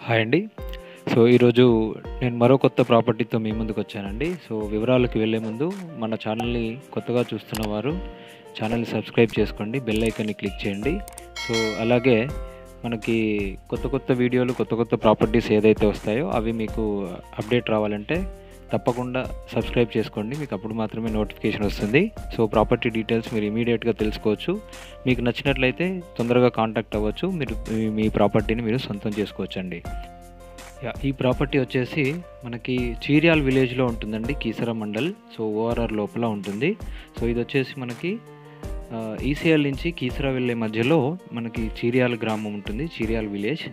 hi అండి so ఈరోజు నేను మరో కొత్త ప్రాపర్టీతో మీ ముందుకు వచ్చానండి సో వివరాలకు వెళ్ళే ముందు మన ఛానల్ని కొత్తగా చూస్తున్న వారు ఛానల్ని సబ్స్క్రైబ్ చేసుకోండి బెల్ ఐకాన్ని క్లిక్ చేయండి సో అలాగే మనకి కొత్త కొత్త వీడియోలు కొత్త కొత్త ప్రాపర్టీస్ ఏదైతే వస్తాయో అవి మీకు అప్డేట్ రావాలంటే తప్పకుండా సబ్స్క్రైబ్ చేసుకోండి మీకు అప్పుడు మాత్రమే నోటిఫికేషన్ వస్తుంది సో ప్రాపర్టీ డీటెయిల్స్ మీరు ఇమీడియట్గా తెలుసుకోవచ్చు మీకు నచ్చినట్లయితే తొందరగా కాంటాక్ట్ అవ్వచ్చు మీరు మీ- మీ ప్రాపర్టీని మీరు సొంతం చేసుకోవచ్చండి యా, ఈ ప్రాపర్టీ వచ్చేసి మనకి చీర్యాల్ విలేజ్లో ఉంటుందండి కీసర మండల్ సో ఓఆర్ఆర్ లోపల ఉంటుంది సో ఇది వచ్చేసి మనకి ఈసీఎల్ నుంచి కీసర వెళ్ళే మధ్యలో మనకి చీర్యాల గ్రామం ఉంటుంది చీర్యాల్ విలేజ్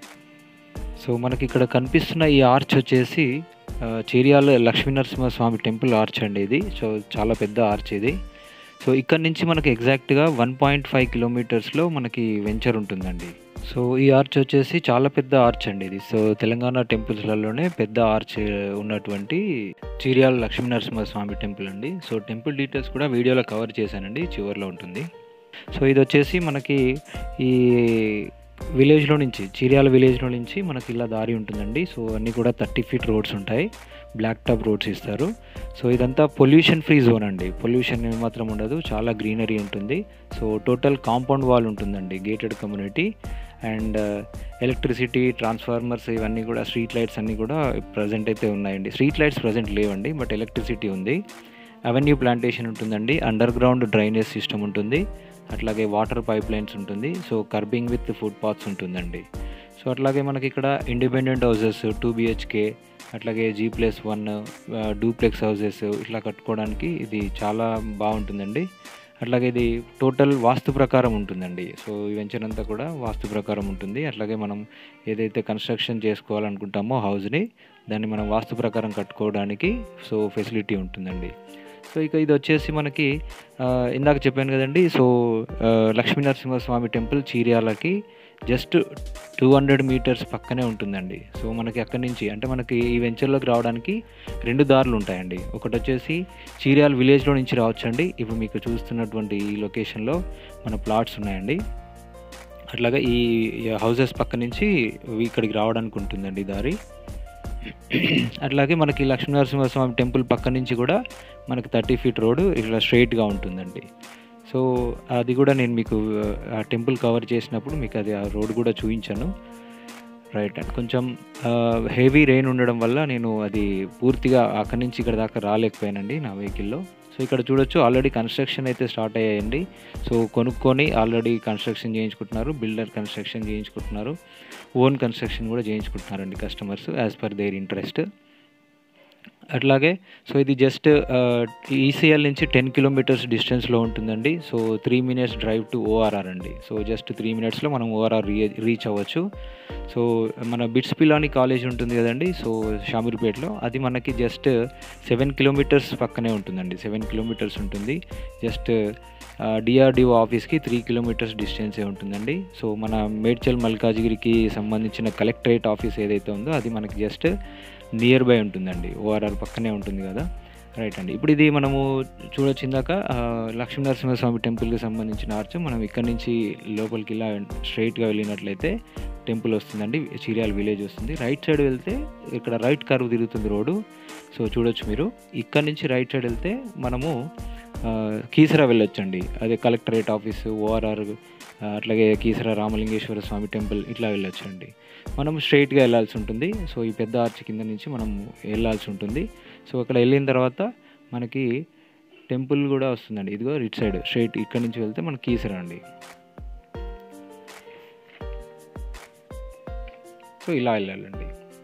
సో మనకి ఇక్కడ కనిపిస్తున్న ఈ ఆర్చ్ వచ్చేసి ఆ, చీర్యాల లక్ష్మీనరసింహ స్వామి టెంపుల్ ఆర్చ్ అండి ఇది సో చాలా పెద్ద ఆర్చ్ ఇది సో ఇక్కడ నుంచి మనకి ఎగ్జాక్ట్గా వన్ పాయింట్ ఫైవ్ కిలోమీటర్స్లో మనకి వెంచర్ ఉంటుందండి సో ఈ ఆర్చ్ వచ్చేసి చాలా పెద్ద ఆర్చ్ అండి ఇది సో తెలంగాణ టెంపుల్స్లలోనే పెద్ద ఆర్చ్ ఉన్నటువంటి చీర్యాల లక్ష్మీనరసింహ స్వామి టెంపుల్ అండి సో టెంపుల్ డీటెయిల్స్ కూడా వీడియోలో కవర్ చేశానండి చివరిలో ఉంటుంది సో ఇది వచ్చేసి మనకి ఈ విలేజ్లో నుంచి చీర్యాల విలేజ్లో నుంచి మనకి ఇలా దారి ఉంటుందండి సో అన్నీ కూడా థర్టీ ఫీట్ రోడ్స్ ఉంటాయి బ్లాక్ టాప్ రోడ్స్ ఇస్తారు సో ఇదంతా పొల్యూషన్ ఫ్రీ జోన్ అండి పొల్యూషన్ మాత్రం ఉండదు చాలా గ్రీనరీ ఉంటుంది సో టోటల్ కాంపౌండ్ వాల్ ఉంటుందండి gated community and electricity transformers ఇవన్నీ కూడా స్ట్రీట్ లైట్స్ అన్నీ కూడా ప్రజెంట్ అయితే ఉన్నాయండి స్ట్రీట్ లైట్స్ ప్రజెంట్ లేవండి బట్ ఎలక్ట్రిసిటీ ఉంది అవెన్యూ ప్లాంటేషన్ ఉంటుందండి అండర్ గ్రౌండ్ డ్రైనేజ్ సిస్టమ్ ఉంటుంది అట్లాగే వాటర్ పైప్ లైన్స్ ఉంటుంది so curbing with foot paths ఉంటుందండి సో అట్లాగే మనకి ఇక్కడ ఇండిపెండెంట్ హౌసెస్ టూ బిహెచ్కే అట్లాగే G plus one duplex houses ఇట్లా కట్టుకోవడానికి ఇది చాలా బాగుంటుందండి అట్లాగే ఇది టోటల్ వాస్తు ప్రకారం ఉంటుందండి సో ఈ వెంచర్ అంతా కూడా వాస్తు ప్రకారం ఉంటుంది అట్లాగే మనం ఏదైతే కన్స్ట్రక్షన్ చేసుకోవాలనుకుంటామో హౌస్ని దాన్ని మనం వాస్తు ప్రకారం కట్టుకోవడానికి సో ఫెసిలిటీ ఉంటుందండి సో ఇక ఇది వచ్చేసి మనకి ఆ, ఇందాక చెప్పాను కదండి సో ఆ, లక్ష్మీ నరసింహస్వామి టెంపుల్ చీర్యాలకి జస్ట్ టూ హండ్రెడ్ మీటర్స్ పక్కనే ఉంటుందండి సో మనకి అక్కడి నుంచి అంటే మనకి ఈ వెంచర్లోకి రావడానికి రెండు దారులు ఉంటాయండి ఒకటి వచ్చేసి చీర్యాల విలేజ్లో నుంచి రావచ్చండి ఇప్పుడు మీకు చూస్తున్నటువంటి ఈ లొకేషన్లో మన ప్లాట్స్ ఉన్నాయండి అట్లాగే ఈ హౌసెస్ పక్క నుంచి ఇక్కడికి రావడానికి ఉంటుందండి దారి అట్లాగే మనకి లక్ష్మీనరసింహస్వామి టెంపుల్ పక్క నుంచి కూడా మనకి థర్టీ ఫీట్ రోడ్ ఇట్లా స్ట్రైట్గా ఉంటుందండి సో అది కూడా నేను మీకు ఆ టెంపుల్ కవర్ చేసినప్పుడు మీకు అది ఆ రోడ్ కూడా చూపించాను రైట్ అండ్ కొంచెం హెవీ రెయిన్ ఉండడం వల్ల నేను అది పూర్తిగా అక్కడి నుంచి ఇక్కడ దాకా రాలేకపోయానండి నా వెహికల్లో సో ఇక్కడ చూడొచ్చు ఆల్రెడీ కన్స్ట్రక్షన్ అయితే స్టార్ట్ అయ్యాయండి సో కొనుక్కొని ఆల్రెడీ కన్స్ట్రక్షన్ చేయించుకుంటున్నారు బిల్డర్ కన్స్ట్రక్షన్ చేయించుకుంటున్నారు ఓన్ కన్స్ట్రక్షన్ కూడా చేయించుకుంటున్నారండి customers as per their interest అట్లాగే సో ఇది జస్ట్ ఈసీఎల్ నుంచి టెన్ కిలోమీటర్స్ డిస్టెన్స్లో ఉంటుందండి so three minutes drive to ORR అండి సో జస్ట్ త్రీ మినిట్స్లో మనం ఓఆర్ఆర్ రీచ్ అవ్వచ్చు సో మన బిట్స్ పిలాని కాలేజ్ ఉంటుంది కదండి సో షామీర్పేటలో అది మనకి జస్ట్ సెవెన్ కిలోమీటర్స్ పక్కనే ఉంటుందండి సెవెన్ కిలోమీటర్స్ ఉంటుంది జస్ట్ డిఆర్డిఓ ఆఫీస్కి త్రీ కిలోమీటర్స్ డిస్టెన్సే ఉంటుందండి సో మన మేడ్చల్ మల్కాజిగిరికి సంబంధించిన కలెక్టరేట్ ఆఫీస్ ఏదైతే ఉందో అది మనకి జస్ట్ నియర్ బై ఉంటుందండి ఓఆర్ఆర్ పక్కనే ఉంటుంది కదా రైట్ అండి ఇప్పుడు ఇది మనము చూడొచ్చు ఇందాక ఆ, లక్ష్మీ నరసింహస్వామి టెంపుల్కి సంబంధించిన ఆర్చ్ మనం ఇక్కడ నుంచి లోపలికి ఇలా స్ట్రైట్గా వెళ్ళినట్లయితే టెంపుల్ వస్తుందండి చీర్యాల విలేజ్ వస్తుంది రైట్ సైడ్ వెళ్తే ఇక్కడ రైట్ కర్వ్ తిరుగుతుంది రోడ్డు సో చూడొచ్చు మీరు ఇక్కడ నుంచి రైట్ సైడ్ వెళ్తే మనము ఆ, కీసరా వెళ్ళొచ్చండి అదే కలెక్టరేట్ ఆఫీసు ఓఆర్ఆర్ అట్లాగే కీసరా రామలింగేశ్వర స్వామి టెంపుల్ ఇట్లా వెళ్ళొచ్చండి మనం స్ట్రైట్గా వెళ్ళాల్సి ఉంటుంది సో ఈ పెద్ద ఆర్చ్ కింద నుంచి మనం వెళ్ళాల్సి ఉంటుంది సో అక్కడ వెళ్ళిన తర్వాత మనకి టెంపుల్ కూడా వస్తుందండి ఇదిగో ఇట్ సైడ్ స్ట్రైట్ ఇక్కడ నుంచి వెళ్తే మనకి కీసరా అండి సో ఇలా వెళ్ళాలండి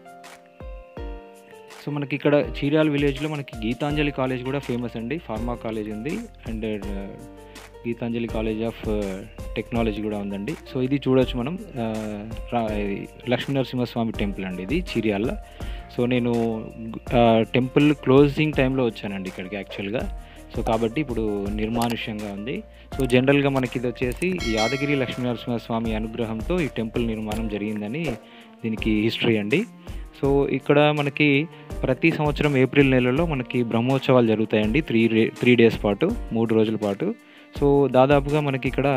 సో మనకి ఇక్కడ చీరాల విలేజ్లో మనకి గీతాంజలి కాలేజ్ కూడా ఫేమస్ అండి ఫార్మా కాలేజ్ ఉంది and Geethanjali college of technology కూడా ఉందండి సో ఇది చూడొచ్చు మనం ఆ, రా- ఇది లక్ష్మీ నరసింహస్వామి టెంపుల్ అండి ఇది చీరియాల సో నేను ఆ, టెంపుల్ క్లోజింగ్ టైంలో వచ్చానండి ఇక్కడికి యాక్చువల్గా సో కాబట్టి ఇప్పుడు నిర్మానుష్యంగా ఉంది సో జనరల్గా మనకి ఇది వచ్చేసి యాదగిరి లక్ష్మీ నరసింహస్వామి అనుగ్రహంతో ఈ టెంపుల్ నిర్మాణం జరిగిందని దీనికి హిస్టరీ అండి సో ఇక్కడ మనకి ప్రతి సంవత్సరం ఏప్రిల్ నెలలో మనకి బ్రహ్మోత్సవాలు జరుగుతాయండి త్రీ రే త్రీ డేస్ పాటు మూడు రోజుల పాటు సో దాదాపుగా మనకి ఇక్కడ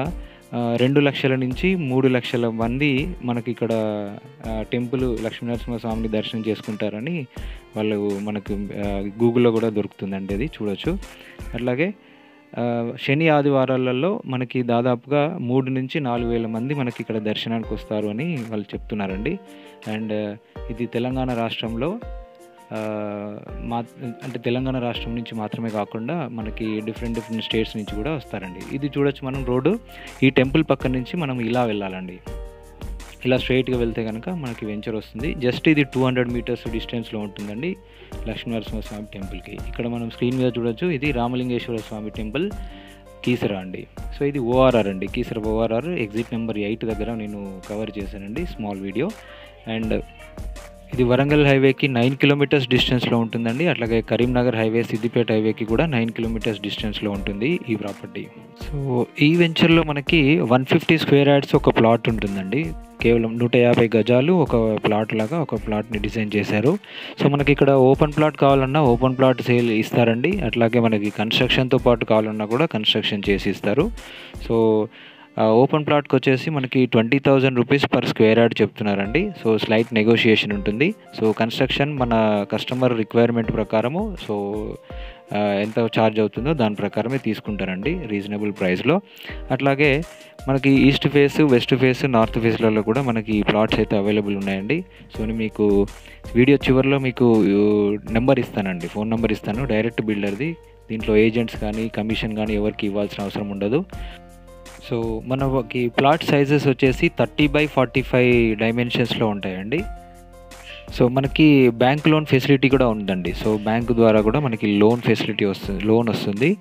ఆ, రెండు లక్షల నుంచి మూడు లక్షల మంది మనకి ఇక్కడ ఆ, టెంపుల్ లక్ష్మీనరసింహస్వామిని దర్శనం చేసుకుంటారని వాళ్ళు మనకు ఆ, గూగుల్లో కూడా దొరుకుతుందండి అది చూడొచ్చు అట్లాగే ఆ, శని ఆదివారాలలో మనకి దాదాపుగా మూడు నుంచి నాలుగు వేల మంది మనకి ఇక్కడ దర్శనానికి వస్తారు అని వాళ్ళు చెప్తున్నారండి అండ్ ఇది తెలంగాణ రాష్ట్రంలో ఆ, మా అంటే తెలంగాణ రాష్ట్రం నుంచి మాత్రమే కాకుండా మనకి డిఫరెంట్ డిఫరెంట్ స్టేట్స్ నుంచి కూడా వస్తారండి ఇది చూడొచ్చు మనం రోడ్డు ఈ టెంపుల్ పక్క నుంచి మనం ఇలా వెళ్ళాలండి ఇలా స్ట్రైట్గా వెళ్తే కనుక మనకి వెంచర్ వస్తుంది జస్ట్ ఇది టూ హండ్రెడ్ మీటర్స్ డిస్టెన్స్లో ఉంటుందండి లక్ష్మీనరసింహ స్వామి టెంపుల్కి ఇక్కడ మనం స్క్రీన్ మీద చూడొచ్చు ఇది రామలింగేశ్వర స్వామి టెంపుల్ కీసరా అండి సో ఇది ఓఆర్ఆర్ అండి Keesara ORR exit number eight దగ్గర నేను కవర్ చేశానండి స్మాల్ వీడియో అండ్ ఇది వరంగల్ హైవేకి నైన్ కిలోమీటర్స్ డిస్టెన్స్లో ఉంటుందండి అట్లాగే కరీంనగర్ హైవే సిద్దిపేట హైవేకి కూడా నైన్ కిలోమీటర్స్ డిస్టెన్స్లో ఉంటుంది ఈ ప్రాపర్టీ సో ఈ వెంచర్లో మనకి వన్ ఫిఫ్టీ స్క్వేర్ యార్డ్స్ ఒక ప్లాట్ ఉంటుందండి కేవలం నూట యాభై గజాలు ఒక ప్లాట్ లాగా ఒక ప్లాట్ని డిజైన్ చేశారు సో మనకి ఇక్కడ ఓపెన్ ప్లాట్ కావాలన్నా ఓపెన్ ప్లాట్ సేల్ ఇస్తారండి అట్లాగే మనకి కన్స్ట్రక్షన్తో పాటు కావాలన్నా కూడా కన్స్ట్రక్షన్ చేసి ఇస్తారు సో ఆ ఓపెన్ ప్లాట్కి వచ్చేసి మనకి twenty thousand rupees per square yard చెప్తున్నారండి సో స్లైట్ నెగోషియేషన్ ఉంటుంది సో కన్స్ట్రక్షన్ మన కస్టమర్ రిక్వైర్మెంట్ ప్రకారము సో ఆ, ఎంత ఛార్జ్ అవుతుందో దాని ప్రకారమే తీసుకుంటారండి రీజనబుల్ ప్రైస్లో అట్లాగే మనకి east face west face north ఫేస్లలో కూడా మనకి ప్లాట్స్ అయితే అవైలబుల్ ఉన్నాయండి సో నేను మీకు వీడియో చివరిలో మీకు నెంబర్ ఇస్తానండి ఫోన్ నెంబర్ ఇస్తాను డైరెక్ట్ బిల్డర్ది దీంట్లో ఏజెంట్స్ కానీ కమిషన్ కానీ ఎవరికి ఇవ్వాల్సిన అవసరం ఉండదు సో మనకి ప్లాట్ సైజెస్ వచ్చేసి థర్టీ బై ఫార్టీ ఫైవ్ డైమెన్షన్స్లో ఉంటాయండి సో మనకి బ్యాంక్ లోన్ ఫెసిలిటీ కూడా ఉందండి సో బ్యాంక్ ద్వారా కూడా మనకి లోన్ ఫెసిలిటీ వస్తుంది లోన్ వస్తుంది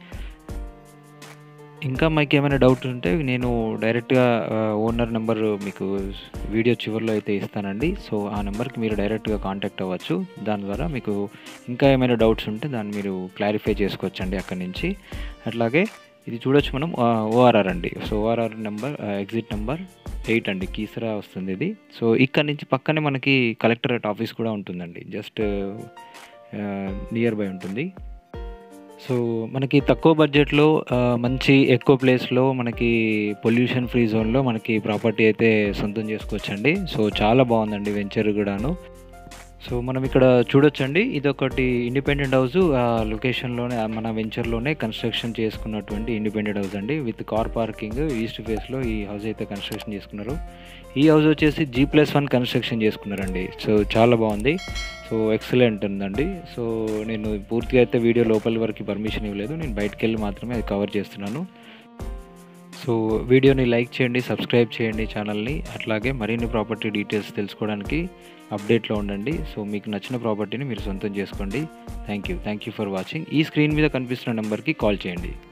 ఇంకా మీకు ఏమైనా డౌట్ ఉంటే నేను డైరెక్ట్గా ఓనర్ నెంబర్ మీకు వీడియో చివరిలో అయితే ఇస్తానండి సో ఆ నెంబర్కి మీరు డైరెక్ట్గా కాంటాక్ట్ అవ్వచ్చు దాని ద్వారా మీకు ఇంకా ఏమైనా డౌట్స్ ఉంటే దాన్ని మీరు క్లారిఫై చేసుకోవచ్చండి అక్కడి నుంచి అట్లాగే ఇది చూడొచ్చు మనం ఓఆర్ఆర్ అండి so ORR number exit number eight అండి కీసరా వస్తుంది ఇది సో ఇక్కడ నుంచి పక్కనే మనకి కలెక్టరేట్ ఆఫీస్ కూడా ఉంటుందండి జస్ట్ నియర్ బై ఉంటుంది సో మనకి తక్కువ బడ్జెట్లో ఆ, మంచి ఎక్కువ ప్లేస్లో మనకి పొల్యూషన్ ఫ్రీ జోన్లో మనకి ప్రాపర్టీ అయితే సొంతం చేసుకోవచ్చండి సో చాలా బాగుందండి వెంచర్ కూడాను సో మనం ఇక్కడ చూడొచ్చండి ఇది ఒకటి ఇండిపెండెంట్ హౌస్ ఆ లొకేషన్లోనే ఆ మన వెంచర్లోనే కన్స్ట్రక్షన్ చేసుకున్నటువంటి ఇండిపెండెంట్ హౌస్ అండి విత్ కార్ పార్కింగ్ ఈస్ట్ ఫేస్లో ఈ హౌస్ అయితే కన్స్ట్రక్షన్ చేసుకున్నారు ఈ హౌస్ వచ్చేసి జీ ప్లస్ వన్ కన్స్ట్రక్షన్ చేసుకున్నారండి సో చాలా బాగుంది సో ఎక్సలెంట్ ఉందండి సో నేను పూర్తిగా అయితే వీడియో లోపల వరకు పర్మిషన్ ఇవ్వలేదు నేను బయటకు వెళ్ళి మాత్రమే అది కవర్ చేస్తున్నాను సో వీడియోని లైక్ చేయండి సబ్స్క్రైబ్ చేయండి ఛానల్ని అట్లాగే మరిన్ని ప్రాపర్టీ డీటెయిల్స్ తెలుసుకోవడానికి అప్డేట్లో ఉండండి సో మీకు నచ్చిన ప్రాపర్టీని మీరు సొంతం చేసుకోండి thank you thank you for watching ఈ స్క్రీన్ మీద కనిపిస్తున్న నెంబర్కి కాల్ చేయండి